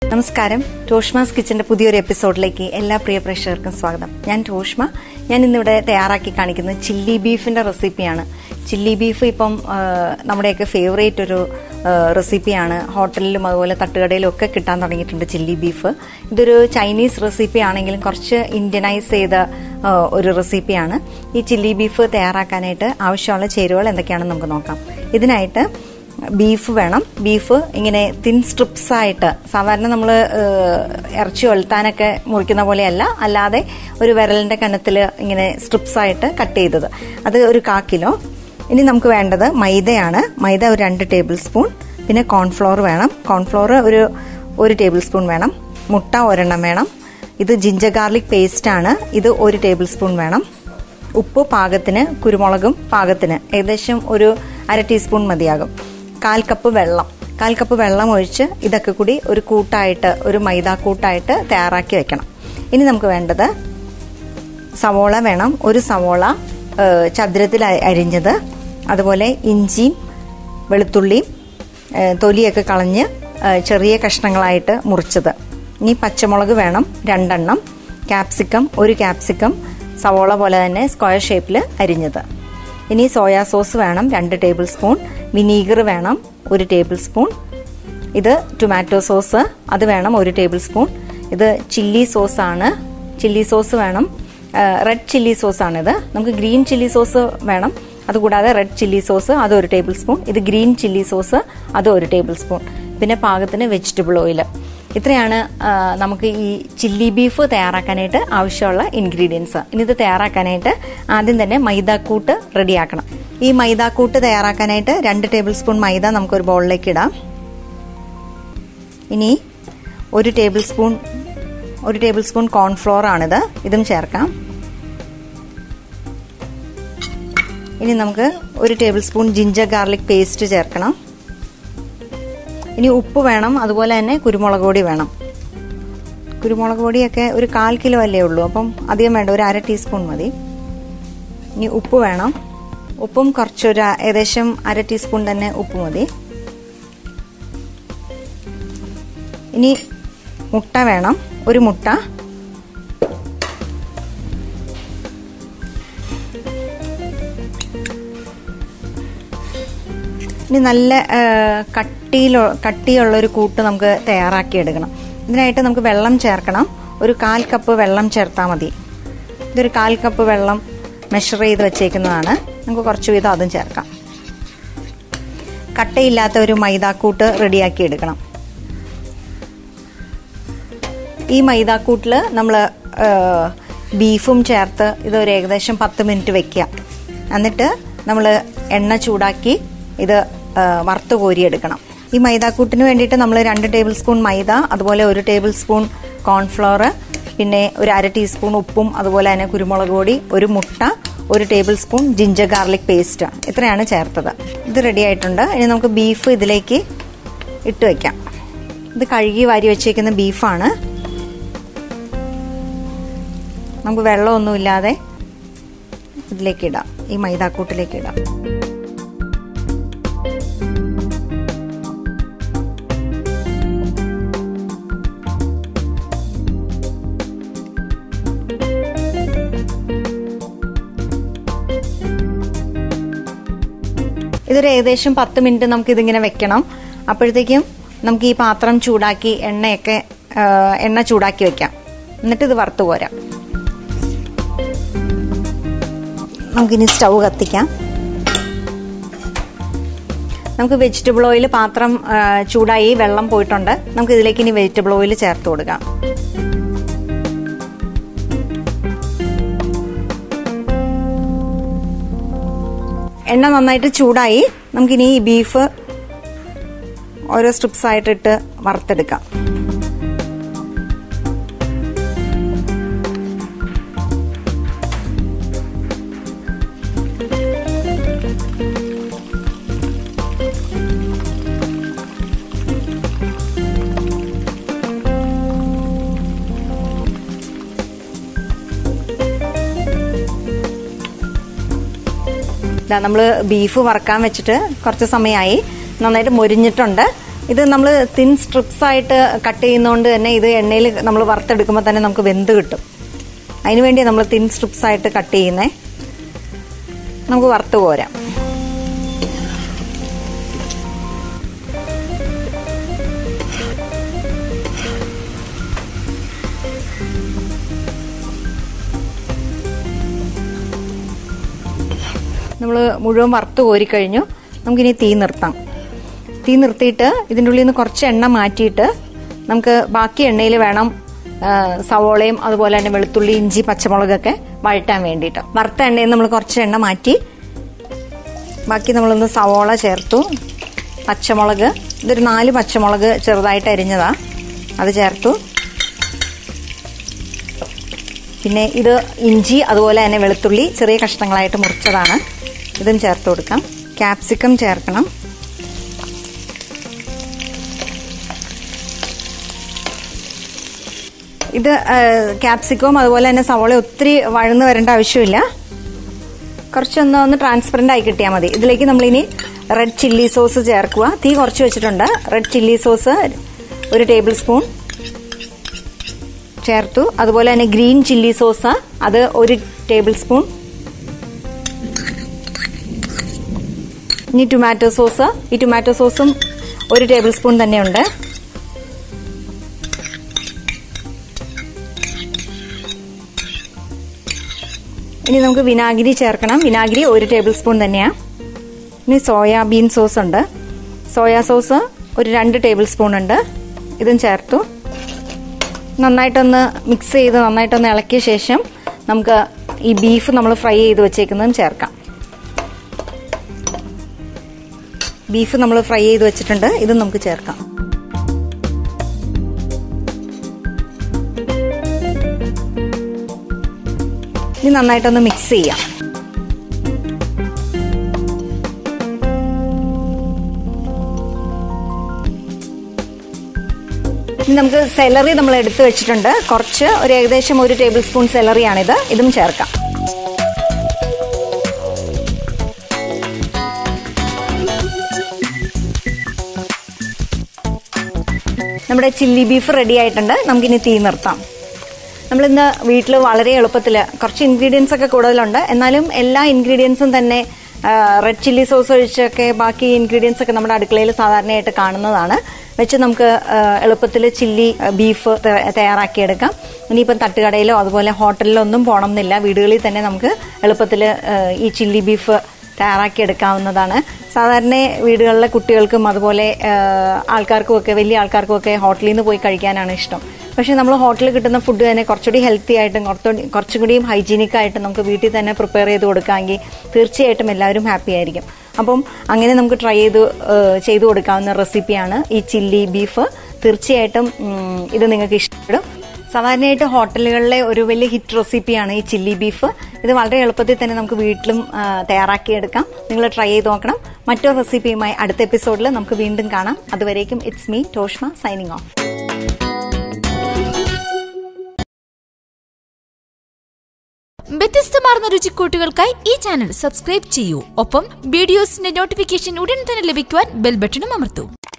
നമസ്കാരം ടോഷ്മാസ് കിച്ചന്റെ പുതിയൊരു എപ്പിസോഡിലേക്ക് എല്ലാ പ്രിയ പ്രേക്ഷകർക്കും സ്വാഗതം ഞാൻ ടോഷ്മ ഞാൻ ഇന്നിവിടെ തയ്യാറാക്കി കാണിക്കുന്നത് ചില്ലി ബീഫിന്റെ റെസിപ്പിയാണ് ചില്ലി ബീഫ് ഇപ്പം ആ, നമ്മുടെയൊക്കെ ഫേവറേറ്റ് ഒരു ആ, റെസിപ്പിയാണ് ഹോട്ടലിലും അതുപോലെ തട്ടുകടയിലും ഒക്കെ കിട്ടാൻ തുടങ്ങിയിട്ടുണ്ട് ചില്ലി ബീഫ് ഇതൊരു ചൈനീസ് റെസിപ്പി ആണെങ്കിലും കുറച്ച് ഇന്ത്യനൈസ് ചെയ്ത ആ, ഒരു റെസിപ്പിയാണ് ഈ ചില്ലി ബീഫ് തയ്യാറാക്കാനായിട്ട് ആവശ്യമുള്ള ചേരുവകൾ എന്തൊക്കെയാണെന്ന് നമുക്ക് നോക്കാം ഇതിനായിട്ട് ബീഫ് വേണം ബീഫ് ഇങ്ങനെ തിൻ സ്ട്രിപ്സ് ആയിട്ട് സാധാരണ നമ്മൾ ഇറച്ചി ഒഴുത്താനൊക്കെ മുറിക്കുന്ന പോലെയല്ല അല്ലാതെ ഒരു വിരലിന്റെ കനത്തിൽ ഇങ്ങനെ സ്ട്രിപ്സ് ആയിട്ട് കട്ട് ചെയ്തത് അത് ഒരു കാ കിലോ ഇനി നമുക്ക് വേണ്ടത് മൈദയാണ് മൈദ ഒരു രണ്ട് ടേബിൾ സ്പൂൺ പിന്നെ കോൺഫ്ലോർ വേണം കോൺഫ്ലോർ ഒരു ഒരു ടേബിൾ സ്പൂൺ വേണം മുട്ട ഒരെണ്ണം വേണം ഇത് ജിഞ്ചർ ഗാർലിക് പേസ്റ്റ് ആണ് ഇത് ഒരു ടേബിൾ സ്പൂൺ വേണം ഉപ്പ് പാകത്തിന് കുരുമുളകും പാകത്തിന് ഏകദേശം ഒരു അര ടീസ്പൂൺ മതിയാകും കാൽ കപ്പ് വെള്ളം കാൽ കപ്പ് വെള്ളം ഒഴിച്ച് ഇതൊക്കെ കൂടി ഒരു കൂട്ടായിട്ട് ഒരു മൈദാ കൂട്ടായിട്ട് തയ്യാറാക്കി വെക്കണം ഇനി നമുക്ക് വേണ്ടത് സവോള വേണം ഒരു സവോള ഏഹ്, ചതുരത്തിൽ അ- അരിഞ്ഞത് അതുപോലെ ഇഞ്ചിയും വെളുത്തുള്ളിയും ഏഹ്, തൊലിയൊക്കെ കളഞ്ഞ് ഏഹ്, ചെറിയ കഷ്ണങ്ങളായിട്ട് മുറിച്ചത് ഇനി പച്ചമുളക് വേണം രണ്ടെണ്ണം ക്യാപ്സിക്കം ഒരു ക്യാപ്സിക്കം സവോള പോലെ തന്നെ സ്ക്വയർ ഷേപ്പിൽ അരിഞ്ഞത് ഇനി സോയാ സോസ് വേണം രണ്ട് ടേബിൾ സ്പൂൺ വിനീഗർ വേണം ഒരു ടേബിൾ സ്പൂൺ ഇത് ടൊമാറ്റോ സോസ് അത് വേണം ഒരു ടേബിൾ സ്പൂൺ ഇത് ചില്ലി സോസ് ആണ് ചില്ലി സോസ് വേണം റെഡ് ചില്ലി സോസ് ആണിത് നമുക്ക് ഗ്രീൻ ചില്ലി സോസ് വേണം അതുകൂടാതെ റെഡ് ചില്ലി സോസ് അത് ഒരു ടേബിൾ സ്പൂൺ ഇത് ഗ്രീൻ ചില്ലി സോസ് അത് ഒരു ടേബിൾ സ്പൂൺ പിന്നെ പാകത്തിന് വെജിറ്റബിൾ ഓയിൽ ഇത്രയാണ് ആ, നമുക്ക് ഈ ചില്ലി ബീഫ് തയ്യാറാക്കാനായിട്ട് ആവശ്യമുള്ള ഇൻഗ്രീഡിയൻസ് ഇനി ഇത് തയ്യാറാക്കാനായിട്ട് ആദ്യം തന്നെ മൈദാക്കൂട്ട് റെഡിയാക്കണം ഈ മൈദാക്കൂട്ട് തയ്യാറാക്കാനായിട്ട് രണ്ട് ടേബിൾ സ്പൂൺ മൈദ നമുക്കൊരു ബൗളിലേക്ക് ഇടാം ഇനി ഒരു ടേബിൾ സ്പൂൺ ഒരു ടേബിൾ സ്പൂൺ കോൺഫ്ലോർ ആണിത് ഇതും ചേർക്കാം ഇനി നമുക്ക് ഒരു tablespoon ginger garlic paste ചേർക്കണം ഇനി ഉപ്പ് വേണം അതുപോലെ തന്നെ കുരുമുളക് പൊടി വേണം കുരുമുളക് പൊടിയൊക്കെ ഒരു കാൽ കിലോ അല്ലേ ഉള്ളൂ അപ്പം അധികം വേണ്ട ഒരു അര ടീസ്പൂൺ മതി ഇനി ഉപ്പ് വേണം ഉപ്പും കുറച്ചൊരു ഏകദേശം അര ടീസ്പൂൺ തന്നെ ഉപ്പ് മതി ഇനി മുട്ട വേണം ഒരു മുട്ട ഇനി നല്ല ആ, കട്ടിയിലോ കട്ടിയുള്ള ഒരു കൂട്ട് നമുക്ക് തയ്യാറാക്കി എടുക്കണം ഇതിനായിട്ട് നമുക്ക് വെള്ളം ചേർക്കണം ഒരു കാൽ കപ്പ് വെള്ളം ചേർത്താൽ മതി ഇതൊരു കാൽ കപ്പ് വെള്ളം മെഷർ ചെയ്ത് വെച്ചേക്കുന്നതാണ് നമുക്ക് കുറച്ച് വീതം അതും ചേർക്കാം കട്ടയില്ലാത്ത ഒരു മൈദാക്കൂട്ട് റെഡിയാക്കി എടുക്കണം ഈ മൈദാക്കൂട്ടിൽ നമ്മൾ ബീഫും ചേർത്ത് ഇതൊരു ഏകദേശം പത്ത് മിനിറ്റ് വെക്കുക എന്നിട്ട് നമ്മൾ എണ്ണ ചൂടാക്കി ഇത് ആ, വറുത്ത് കോരിയെടുക്കണം ഈ മൈദാക്കൂട്ടിന് വേണ്ടിയിട്ട് നമ്മൾ രണ്ട് ടേബിൾ സ്പൂൺ മൈദ അതുപോലെ ഒരു ടേബിൾ സ്പൂൺ കോൺഫ്ലവർ പിന്നെ ഒരു അര ടീസ്പൂൺ ഉപ്പും അതുപോലെ തന്നെ കുരുമുളക് പൊടി ഒരു മുട്ട ഒരു tablespoon ginger garlic paste ഇത്രയാണ് ചേർത്തത് ഇത് റെഡി ആയിട്ടുണ്ട് ഇനി നമുക്ക് ബീഫ് ഇതിലേക്ക് ഇട്ട് വെക്കാം ഇത് കഴുകി വാരി വെച്ചേക്കുന്ന ബീഫാണ് നമുക്ക് വെള്ളമൊന്നുമില്ലാതെ ഇതിലേക്ക് ഇടാം ഈ മൈദാക്കൂട്ടിലേക്ക് ഇടാം ഇതൊരു ഏകദേശം പത്ത് മിനിറ്റ് നമുക്ക് ഇതിങ്ങനെ വെക്കണം അപ്പോഴത്തേക്കും നമുക്ക് ഈ പാത്രം ചൂടാക്കി എണ്ണയൊക്കെ ആ, എണ്ണ ചൂടാക്കി വെക്കാം എന്നിട്ട് ഇത് വറുത്ത് പോരാം നമുക്കിനി സ്റ്റൗ കത്തിക്കാം നമുക്ക് വെജിറ്റബിൾ ഓയിൽ പാത്രം ആ, ചൂടായി വെള്ളം പോയിട്ടുണ്ട് നമുക്ക് ഇതിലേക്ക് ഇനി വെജിറ്റബിൾ ഓയിൽ ചേർത്ത് കൊടുക്കാം എണ്ണ നന്നായിട്ട് ചൂടായി നമുക്കിനി ഈ ബീഫ് ഓരോ സ്ട്രിപ്സ് ആയിട്ടിട്ട് വറുത്തെടുക്കാം ഇതാ നമ്മൾ ബീഫ് വറക്കാൻ വെച്ചിട്ട് കുറച്ച് സമയമായി നന്നായിട്ട് മൊരിഞ്ഞിട്ടുണ്ട് ഇത് നമ്മൾ തിൻ സ്ട്രിപ്സ് ആയിട്ട് കട്ട് ചെയ്യുന്നതുകൊണ്ട് തന്നെ ഇത് എണ്ണയിൽ നമ്മൾ വറുത്തെടുക്കുമ്പോൾ തന്നെ നമുക്ക് വെന്ത് കിട്ടും അതിന് വേണ്ടി നമ്മൾ തിൻ സ്ട്രിപ്സ് ആയിട്ട് കട്ട് ചെയ്യുന്നേ നമുക്ക് വറുത്ത് പോരാം നമ്മൾ മുഴുവൻ വറുത്ത് കോരിക്കഴിഞ്ഞു നമുക്കിനി തീ നിർത്താം തീ നിർത്തിയിട്ട് ഇതിൻ്റെ ഉള്ളിൽ നിന്ന് കുറച്ച് എണ്ണ മാറ്റിയിട്ട് നമുക്ക് ബാക്കി എണ്ണയിൽ വേണം ആ, സവോളയും അതുപോലെ തന്നെ വെളുത്തുള്ളി ഇഞ്ചി പച്ചമുളകൊക്കെ വഴറ്റാൻ വേണ്ടിയിട്ട് വറുത്ത എണ്ണയിൽ നമ്മൾ കുറച്ച് എണ്ണ മാറ്റി ബാക്കി നമ്മളൊന്ന് സവോള ചേർത്തു പച്ചമുളക് ഇതൊരു നാല് പച്ചമുളക് ചെറുതായിട്ട് അരിഞ്ഞതാ അത് ചേർത്തു പിന്നെ ഇത് ഇഞ്ചി അതുപോലെ തന്നെ വെളുത്തുള്ളി ചെറിയ കഷ്ണങ്ങളായിട്ട് മുറിച്ചതാണ് ഇതും ചേർത്ത് കൊടുക്കാം ക്യാപ്സിക്കം ചേർക്കണം ഇത് ക്യാപ്സിക്കവും അതുപോലെ തന്നെ സവോള ഒത്തിരി വഴന്ന് വരേണ്ട ആവശ്യമില്ല കുറച്ചൊന്ന് ഒന്ന് ട്രാൻസ്പെറൻ്റ് ആയി കിട്ടിയാൽ മതി ഇതിലേക്ക് നമ്മളിനി റെഡ് ചില്ലി സോസ് ചേർക്കുക തീ കുറച്ച് വെച്ചിട്ടുണ്ട് റെഡ് ചില്ലി സോസ് ഒരു ടേബിൾ സ്പൂൺ ചേർത്തു അതുപോലെ തന്നെ ഗ്രീൻ ചില്ലി സോസ് അത് ഒരു ടേബിൾ സ്പൂൺ ഇനി ടൊമാറ്റോ സോസ് ഈ ടൊമാറ്റോ സോസും ഒരു ടേബിൾ സ്പൂൺ തന്നെയുണ്ട് ഇനി നമുക്ക് വിനാഗിരി ചേർക്കണം വിനാഗിരി ഒരു ടേബിൾ സ്പൂൺ തന്നെയാണ് ഇനി സോയാബീൻ സോസ് ഉണ്ട് സോയാ സോസ് ഒരു രണ്ട് ടേബിൾ സ്പൂൺ ഉണ്ട് ഇതും ചേർത്തു നന്നായിട്ടൊന്ന് മിക്സ് ചെയ്ത് നന്നായിട്ടൊന്ന് ഇളക്കിയ ശേഷം നമുക്ക് ഈ ബീഫ് നമ്മൾ ഫ്രൈ ചെയ്ത് വെച്ചേക്കുന്നതും ചേർക്കാം ബീഫ് നമ്മൾ ഫ്രൈ ചെയ്ത് വെച്ചിട്ടുണ്ട് ഇതും നമുക്ക് ചേർക്കാം ഇനി നന്നായിട്ടൊന്ന് മിക്സ് ചെയ്യാം ഇനി നമുക്ക് സെലറി നമ്മൾ എടുത്തു വെച്ചിട്ടുണ്ട് കുറച്ച് ഒരു ഏകദേശം ഒരു ടേബിൾ സ്പൂൺ സെലറിയാണിത് ഇതും ചേർക്കാം നമ്മുടെ ചില്ലി ബീഫ് റെഡി ആയിട്ടുണ്ട് നമുക്കിനി തീ നിർത്താം നമ്മളിന്ന് വീട്ടിൽ വളരെ എളുപ്പത്തിൽ കുറച്ച് ഇൻഗ്രീഡിയൻസ് ഒക്കെ കൂടുതലുണ്ട് എന്നാലും എല്ലാ ഇൻഗ്രീഡിയൻസും തന്നെ റെഡ് ചില്ലി സോസ് ഒഴിച്ചൊക്കെ ബാക്കി ഇൻഗ്രീഡിയൻസ് ഒക്കെ നമ്മുടെ അടുക്കളയിൽ സാധാരണയായിട്ട് കാണുന്നതാണ് വെച്ച് നമുക്ക് എളുപ്പത്തിൽ ചില്ലി ബീഫ് തയ്യാറാക്കിയെടുക്കാം ഇനിയിപ്പം തട്ടുകടയിലോ അതുപോലെ ഹോട്ടലിലോ ഒന്നും പോകണം എന്നില്ല വീടുകളിൽ തന്നെ നമുക്ക് എളുപ്പത്തിൽ ഈ ചില്ലി ബീഫ് തയ്യാറാക്കിയെടുക്കാവുന്നതാണ് സാധാരണ വീടുകളിലെ കുട്ടികൾക്കും അതുപോലെ ആൾക്കാർക്കും ഒക്കെ വലിയ ആൾക്കാർക്കും ഒക്കെ ഹോട്ടലിൽ നിന്ന് പോയി കഴിക്കാനാണ് ഇഷ്ടം പക്ഷേ നമ്മൾ ഹോട്ടലിൽ കിട്ടുന്ന ഫുഡ് തന്നെ കുറച്ചുകൂടി ഹെൽത്തി ആയിട്ടും കുറച്ചുകൂടി കുറച്ചുകൂടിയും ഹൈജീനിക് ആയിട്ടും നമുക്ക് വീട്ടിൽ തന്നെ പ്രിപ്പയർ ചെയ്ത് കൊടുക്കാമെങ്കിൽ തീർച്ചയായിട്ടും എല്ലാവരും ഹാപ്പി ആയിരിക്കും അപ്പം അങ്ങനെ നമുക്ക് ട്രൈ ചെയ്ത് ചെയ്തു കൊടുക്കാവുന്ന റെസിപ്പിയാണ് ഈ ചില്ലി ബീഫ് തീർച്ചയായിട്ടും ഇത് നിങ്ങൾക്ക് ഇഷ്ടപ്പെടും സാധാരണയായിട്ട് ഹോട്ടലുകളിലെ ഒരു വലിയ ഹിറ്റ് റെസിപ്പിയാണ് ഈ ചില്ലി ബീഫ് ഇത് വളരെ എളുപ്പത്തിൽ തന്നെ നമുക്ക് വീട്ടിലും തയ്യാറാക്കിയെടുക്കാം നിങ്ങൾ ട്രൈ ചെയ്ത് നോക്കണം മറ്റൊരു റെസിപ്പിയുമായി അടുത്ത എപ്പിസോഡിൽ നമുക്ക് വീണ്ടും കാണാം അതുവരേക്കും it's me Toshma signing off വ്യത്യസ്തമാർന്ന രുചിക്കൂട്ടുകൾക്കായി ഈ ചാനൽ സബ്സ്ക്രൈബ് ചെയ്യൂ ഒപ്പം വീഡിയോസിന്റെ നോട്ടിഫിക്കേഷൻ ഉടൻ തന്നെ ലഭിക്കുവാൻ ബെൽ ബട്ടണും അമർത്തൂ